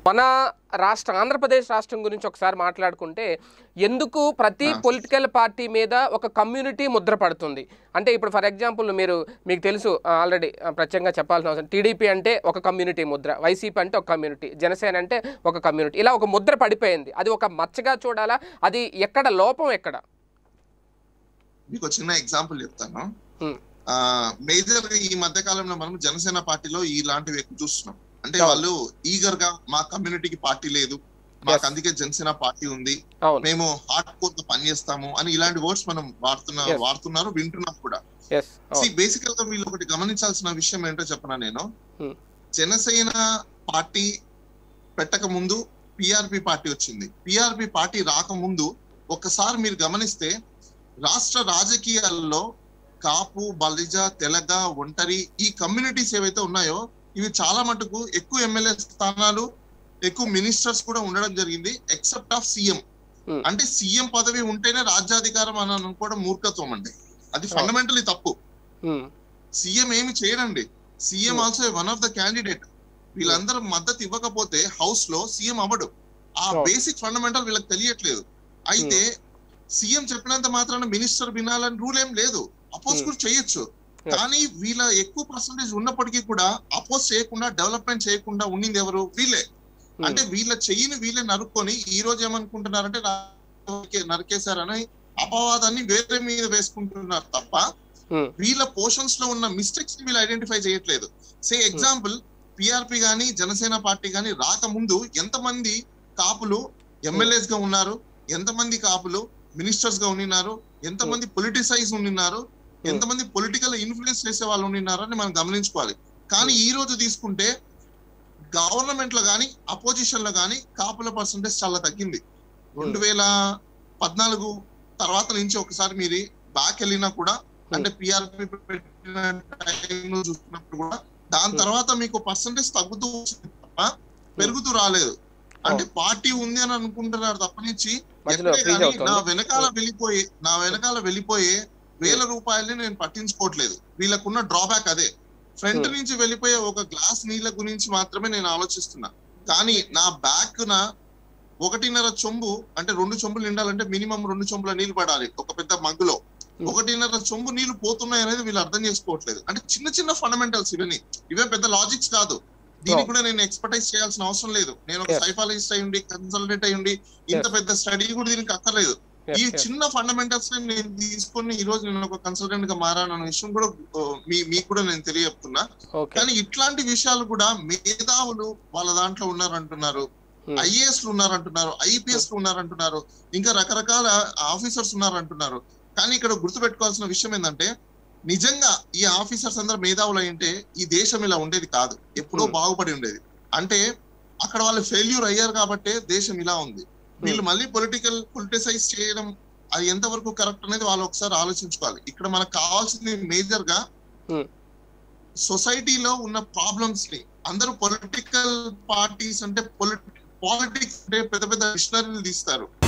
మన రాష్ట్రం ఆంధ్రప్రదేశ్ రాష్ట్రం గురించి ఒకసారి మాట్లాడుకుంటే ఎందుకు ప్రతి పొలిటికల్ పార్టీ మీద ఒక కమ్యూనిటీ ముద్ర పడుతుంది అంటే ఇప్పుడు ఫర్ ఎగ్జాంపుల్ మీరు మీకు తెలుసు ఆల్రెడీ ప్రత్యేకంగా చెప్పాల్సిన అవసరం టీడీపీ అంటే ఒక కమ్యూనిటీ ముద్ర వైసీపీ అంటే ఒక కమ్యూనిటీ జనసేన అంటే ఒక కమ్యూనిటీ ఇలా ఒక ముద్ర పడిపోయింది అది ఒక మచ్చగా చూడాలా అది ఎక్కడ లోపం ఎక్కడ మీకు ఒక చిన్న ఎగ్జాంపుల్ చెప్తాను Hmm. ఆ మేజర్ గా ఈ మధ్య కాలంలో మనం జనసేన పార్టీలో ఇలాంటివి ఎక్కువ చూస్తున్నాం అంటే అవును. వాళ్ళు ఈగర్ గా మా కమ్యూనిటీకి పార్టీ లేదు మాకు Yes. అందుకే జనసేన పార్టీ ఉంది అవును మేము హార్డ్ కోర్ తో పనిచేస్తాము అని ఇలాంటి వర్డ్స్ మనం వాడుతున్నా Yes. వాడుతున్నారు వింటున్నాం కూడా ఎస్ బేసికల్ గా వీళ్ళు ఒకటి గమనించాల్సిన విషయం ఏంటో చెప్పనా నేను Hmm. జనసేన పార్టీ పెట్టక ముందు పిఆర్పి పార్టీ వచ్చింది పిఆర్పి పార్టీ రాకముందు ఒక్కసారి మీరు గమనిస్తే రాష్ట్ర రాజకీయాల్లో కాపు బలిజ తెలగ ఒంటరి ఈ కమ్యూనిటీస్ ఏవైతే ఉన్నాయో ఇవి చాలా మటుకు ఎక్కువ ఎమ్మెల్యే స్థానాలు ఎక్కువ మినిస్టర్స్ కూడా ఉండడం జరిగింది ఎక్సెప్ట్ ఆఫ్ సీఎం Hmm. అంటే సీఎం పదవి ఉంటేనే రాజ్యాధికారం అని అనుకోవడం మూర్ఖత్వం అండి అది ఫండమెంటలీ తప్పు సీఎం ఏమి చేయడండి CM Hmm. Also one of the candidate వీళ్ళందరూ మద్దతు ఇవ్వకపోతే హౌస్ లో సీఎం అవ్వడు ఆ Oh. బేసిక్ ఫండమెంటల్ వీళ్ళకి తెలియట్లేదు అయితే సీఎం చెప్పినంత మాత్రాన మినిస్టర్ వినాలని రూల్ ఏం లేదు అపోజ్ Hmm. కూడా చేయొచ్చు Yes. కానీ వీళ్ళ ఎక్కువ పర్సంటేజ్ ఉన్నప్పటికీ కూడా అపోజ్ చేయకుండా డెవలప్మెంట్ చేయకుండా ఉండింది ఎవరు వీళ్ళే అంటే వీళ్ళ చెయ్యిని వీళ్ళే నరుక్కొని ఈ రోజు ఏమనుకుంటున్నారంటే నా- నరికేశారని అపవాదాన్ని వేరే మీద వేసుకుంటున్నారు తప్ప వీళ్ళ పోర్షన్స్ లో ఉన్న మిస్టేక్స్ ని వీళ్ళు ఐడెంటిఫై చేయట్లేదు సే ఎగ్జాంపుల్ పిఆర్పి గాని జనసేన పార్టీ గాని రాకముందు ఎంతమంది కాపులు ఎమ్మెల్యేస్ గా ఉన్నారు ఎంతమంది కాపులు మినిస్టర్స్ గా ఉండినారు ఎంతమంది పొలిటిసైజ్ ఉండినారు ఎంతమంది పొలిటికల్ ఇన్ఫ్లుయెన్స్ చేసే వాళ్ళు ఉండినారు అని మనం గమనించుకోవాలి కానీ ఈ రోజు తీసుకుంటే గవర్నమెంట్ లో గాని అపోజిషన్ లో గాని కాపుల పర్సంటేజ్ చాలా తగ్గింది రెండు వేల పద్నాలుగు తర్వాత నుంచి ఒకసారి మీరు బ్యాక్ వెళ్ళినా కూడా అంటే పిఆర్పి పెట్టిన టైంలో చూసుకున్నప్పుడు కూడా దాని Hmm. తర్వాత మీకు పర్సంటేజ్ తగ్గుతూ వచ్చింది తప్ప పెరుగుతూ రాలేదు అంటే పార్టీ ఉంది అని అనుకుంటున్నారు తప్పనించి మధ్యలో ఎక్కడే ఫ్రీజ్ కానీ అవుతుంది నా వెనకాల వెళ్ళిపోయి నా వెనకాల వెళ్ళిపోయే వేల రూపాయలని నేను పట్టించుకోవట్లేదు వీళ్ళకున్న డ్రాబ్యాక్ అదే ఫ్రంట్ Hmm. నుంచి వెళ్ళిపోయే ఒక గ్లాస్ నీళ్ళ గురించి మాత్రమే నేను ఆలోచిస్తున్నా కానీ నా బ్యాక్ నా ఒకటిన్నర చెంబు అంటే రెండు చెంబులు నిండాలంటే మినిమం రెండు చెంబుల నీళ్లు పడాలి ఒక పెద్ద మగ్గులో Hmm. ఒకటిన్నర చెంబు నీళ్లు పోతున్నాయి అనేది వీళ్ళు అర్థం చేసుకోవట్లేదు అంటే చిన్న చిన్న ఫండమెంటల్స్ ఇవన్నీ ఇవే పెద్ద లాజిక్స్ కాదు దీనికి Oh. కూడా నేను ఎక్స్పర్టైజ్ చేయాల్సిన అవసరం లేదు నేను ఒక Yes. సైఫాలజిస్ట్ అయి ఉండి కన్సల్టెంట్ అయి ఉండి ఇంత Yes. పెద్ద స్టడీ కూడా దీనికి అక్కర్లేదు ఈ చిన్న ఫండమెంటల్స్ నేను తీసుకొని ఈ రోజు నేను ఒక కన్సల్టెంట్ గా మారాను అన్న విషయం కూడా ఓ, మీ మీకు కూడా నేను తెలియజెప్తున్నా ఓకే కానీ ఇట్లాంటి విషయాలు కూడా మేధావులు వాళ్ళ దాంట్లో ఉన్నారంటున్నారు ఐఏఎస్ లు ఉన్నారంటున్నారు ఐపీఎస్ లు ఉన్నారంటున్నారు ఇంకా రకరకాల ఆఫీసర్స్ ఉన్నారంటున్నారు కానీ ఇక్కడ గుర్తుపెట్టుకోవాల్సిన విషయం ఏంటంటే నిజంగా ఈ ఆఫీసర్స్ అందరూ మేధావులు అయింటే ఈ దేశం ఇలా ఉండేది కాదు ఎప్పుడో Hmm. బాగుపడి ఉండేది అంటే అక్కడ వాళ్ళు ఫెయిల్యూర్ అయ్యారు కాబట్టే దేశం ఇలా ఉంది వీళ్ళు మళ్ళీ పొలిటికల్ పొలిటిసైజ్ చేయడం అది ఎంతవరకు కరెక్ట్ అనేది వాళ్ళు ఒకసారి ఆలోచించుకోవాలి ఇక్కడ మనకు కావాల్సింది మేజర్ గా Hmm. సొసైటీలో ఉన్న ప్రాబ్లమ్స్ ని అందరూ పొలిటికల్ పార్టీస్ అంటే పాలిటిక్స్ అంటే పెద్ద పెద్ద మిషనరీలు తీస్తారు